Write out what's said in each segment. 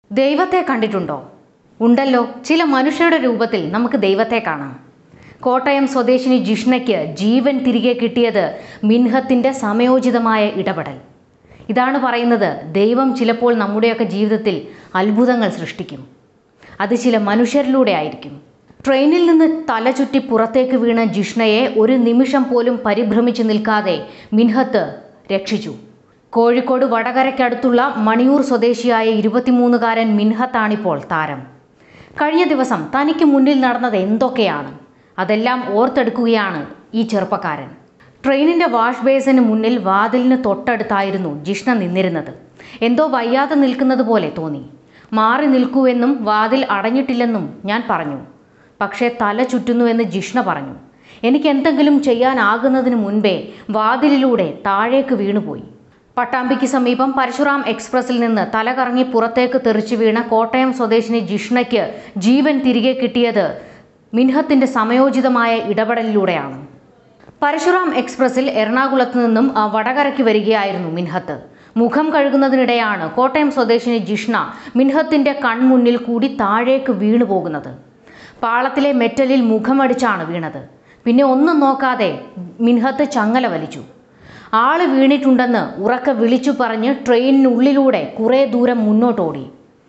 ദൈവത്തെ കണ്ടിട്ടുണ്ടോ ഉണ്ടല്ലോ ചില മനുഷ്യരുടെ രൂപത്തിൽ നമുക്ക് ദൈവത്തെ കാണാം കോട്ടയം സ്വദേശിനി ജിഷ്ണയ്ക്ക് ജീവൻ തിരികെ കിട്ടിയത് മിൻഹത്തിന്റെ സമയോചിതമായ ഇടപെടൽ ഇതാണ് പറയുന്നത് ദൈവം ചിലപ്പോൾ നമ്മുടെയൊക്കെ ജീവിതത്തിൽ അത്ഭുതങ്ങൾ സൃഷ്ടിക്കും അത് ചില മനുഷ്യരിലൂടെ ആയിരിക്കും ട്രെയിനിൽ നിന്ന് തലചുറ്റി പുറത്തേക്ക് വീണ ജിഷ്ണയെ ഒരു നിമിഷം പോലും പരിഭ്രമിച്ചു നിൽക്കാതെ മിൻഹത്ത് രക്ഷിച്ചു കോഴിക്കോട് വടകരയ്ക്കടുത്തുള്ള മണിയൂർ സ്വദേശിയായ ഇരുപത്തിമൂന്നുകാരൻ മിൻഹത്താണിപ്പോൾ താരം കഴിഞ്ഞ ദിവസം തനിക്ക് മുന്നിൽ നടന്നത് എന്തൊക്കെയാണ് അതെല്ലാം ഓർത്തെടുക്കുകയാണ് ഈ ചെറുപ്പക്കാരൻ ട്രെയിനിന്റെ വാഷ് ബേസിന് മുന്നിൽ വാതിലിന് തൊട്ടടുത്തായിരുന്നു ജിഷ്ണ നിന്നിരുന്നത് എന്തോ വയ്യാതെ നിൽക്കുന്നത് പോലെ തോന്നി മാറി നിൽക്കൂവെന്നും വാതിൽ അടഞ്ഞിട്ടില്ലെന്നും ഞാൻ പറഞ്ഞു പക്ഷേ തല ചുറ്റുന്നുവെന്ന് ജിഷ്ണ പറഞ്ഞു എനിക്ക് എന്തെങ്കിലും ചെയ്യാനാകുന്നതിന് മുൻപേ വാതിലിലൂടെ താഴേക്ക് വീണുപോയി പട്ടാമ്പിക്ക് സമീപം പരശുറാം എക്സ്പ്രസിൽ നിന്ന് തലകറങ്ങി പുറത്തേക്ക് തെറിച്ചു വീണ കോട്ടയം സ്വദേശിനി ജിഷ്ണയ്ക്ക് ജീവൻ തിരികെ കിട്ടിയത് മിൻഹത്തിന്റെ സമയോചിതമായ ഇടപെടലിലൂടെയാണ് പരശുറാം എക്സ്പ്രസിൽ എറണാകുളത്ത് നിന്നും ആ, വടകരയ്ക്ക് വരികയായിരുന്നു മിൻഹത്ത് മുഖം കഴുകുന്നതിനിടെയാണ് കോട്ടയം സ്വദേശിനി ജിഷ്ണ മിൻഹത്തിന്റെ കൺമുന്നിൽ കൂടി താഴേക്ക് വീണു പോകുന്നത് പാളത്തിലെ മെറ്റലിൽ മുഖമടിച്ചാണ് വീണത് പിന്നെ ഒന്നും നോക്കാതെ മിൻഹത്ത് ചങ്ങല വലിച്ചു ആള് വീണിട്ടുണ്ടെന്ന് ഉറക്കെ വിളിച്ചു പറഞ്ഞ് ട്രെയിനിനുള്ളിലൂടെ കുറേ ദൂരം മുന്നോട്ടോടി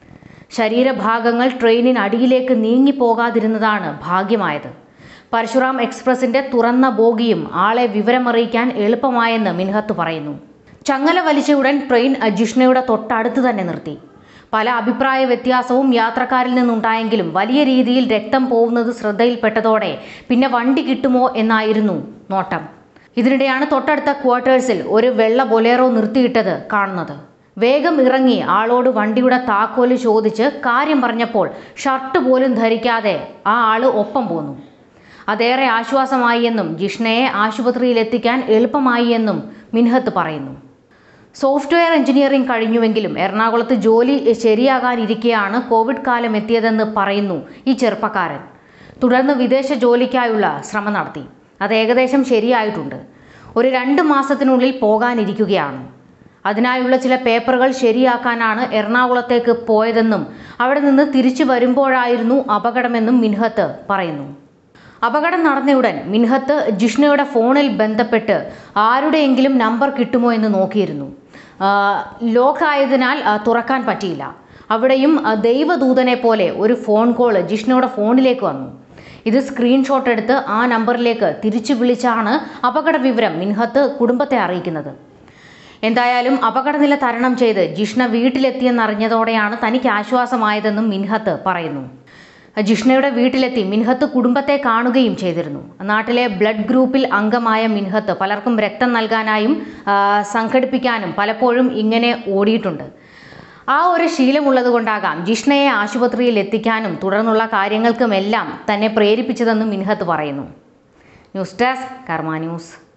ശരീരഭാഗങ്ങൾ ട്രെയിനിനടിയിലേക്ക് നീങ്ങിപ്പോകാതിരുന്നതാണ് ഭാഗ്യമായത് പരശുറാം എക്സ്പ്രസിന്റെ തുറന്ന ബോഗിയും ആളെ വിവരമറിയിക്കാൻ എളുപ്പമായെന്ന് മിൻഹത്ത് പറയുന്നു ചങ്ങല വലിച്ച ഉടൻ ട്രെയിൻ ജിഷ്ണയുടെ തൊട്ടടുത്ത് തന്നെ നിർത്തി പല അഭിപ്രായ വ്യത്യാസവും യാത്രക്കാരിൽ നിന്നുണ്ടായെങ്കിലും വലിയ രീതിയിൽ രക്തം പോകുന്നത് ശ്രദ്ധയിൽപ്പെട്ടതോടെ പിന്നെ വണ്ടി കിട്ടുമോ എന്നായിരുന്നു നോട്ടം ഇതിനിടെയാണ് തൊട്ടടുത്ത ക്വാർട്ടേഴ്സിൽ ഒരു വെള്ള ബൊലേറോ നിർത്തിയിട്ടത് കാണുന്നത് വേഗം ഇറങ്ങി ആളോട് വണ്ടിയുടെ താക്കോല് ചോദിച്ച് കാര്യം പറഞ്ഞപ്പോൾ ഷർട്ട് പോലും ധരിക്കാതെ ആ ആള് ഒപ്പം പോന്നു അതേറെ ആശ്വാസമായി എന്നും ജിഷ്ണയെ ആശുപത്രിയിൽ എത്തിക്കാൻ എളുപ്പമായി എന്നും മിൻഹത്ത് പറയുന്നു സോഫ്റ്റ്വെയർ എഞ്ചിനീയറിംഗ് കഴിഞ്ഞുവെങ്കിലും എറണാകുളത്ത് ജോലി ശരിയാകാനിരിക്കെയാണ് കോവിഡ് കാലം എത്തിയതെന്ന് പറയുന്നു ഈ ചെറുപ്പക്കാരൻ തുടർന്ന് വിദേശ ജോലിക്കായുള്ള ശ്രമം നടത്തി അത് ഏകദേശം ശരിയായിട്ടുണ്ട് ഒരു രണ്ട് മാസത്തിനുള്ളിൽ പോകാനിരിക്കുകയാണ് അതിനായുള്ള ചില പേപ്പറുകൾ ശരിയാക്കാനാണ് എറണാകുളത്തേക്ക് പോയതെന്നും അവിടെ നിന്ന് തിരിച്ചു വരുമ്പോഴായിരുന്നു അപകടമെന്നും മിൻഹത്ത് പറയുന്നു അപകടം നടന്നയുടൻ മിൻഹത്ത് ജിഷ്ണയുടെ ഫോണിൽ ബന്ധപ്പെട്ട് ആരുടെയെങ്കിലും നമ്പർ കിട്ടുമോ എന്ന് നോക്കിയിരുന്നു ആ, ലോക്ക് ആയതിനാൽ ആ, തുറക്കാൻ പറ്റിയില്ല അവിടെയും ആ, ദൈവദൂതനെ പോലെ ഒരു ഫോൺ കോൾ ജിഷ്ണയുടെ ഫോണിലേക്ക് വന്നു ഇത് സ്ക്രീൻഷോട്ട് എടുത്ത് ആ നമ്പറിലേക്ക് തിരിച്ചു വിളിച്ചാണ് അപകട വിവരം മിൻഹത്ത് കുടുംബത്തെ അറിയിക്കുന്നത് എന്തായാലും അപകടനില തരണം ചെയ്ത് ജിഷ്ണ വീട്ടിലെത്തിയെന്നറിഞ്ഞതോടെയാണ് തനിക്ക് ആശ്വാസമായതെന്നും മിൻഹത്ത് പറയുന്നു ജിഷ്ണയുടെ വീട്ടിലെത്തി മിൻഹത്ത് കുടുംബത്തെ കാണുകയും ചെയ്തിരുന്നു നാട്ടിലെ ബ്ലഡ് ഗ്രൂപ്പിൽ അംഗമായ മിൻഹത്ത് പലർക്കും രക്തം നൽകാനായും ആ, സംഘടിപ്പിക്കാനും പലപ്പോഴും ഇങ്ങനെ ഓടിയിട്ടുണ്ട് ആ ഒരു ശീലമുള്ളത് കൊണ്ടാകാം ജിഷ്ണയെ ആശുപത്രിയിൽ എത്തിക്കാനും തുടർന്നുള്ള കാര്യങ്ങൾക്കുമെല്ലാം തന്നെ പ്രേരിപ്പിച്ചതെന്നും മിൻഹത്ത് പറയുന്നു ന്യൂസ് ഡെസ്ക് കർമ്മ ന്യൂസ്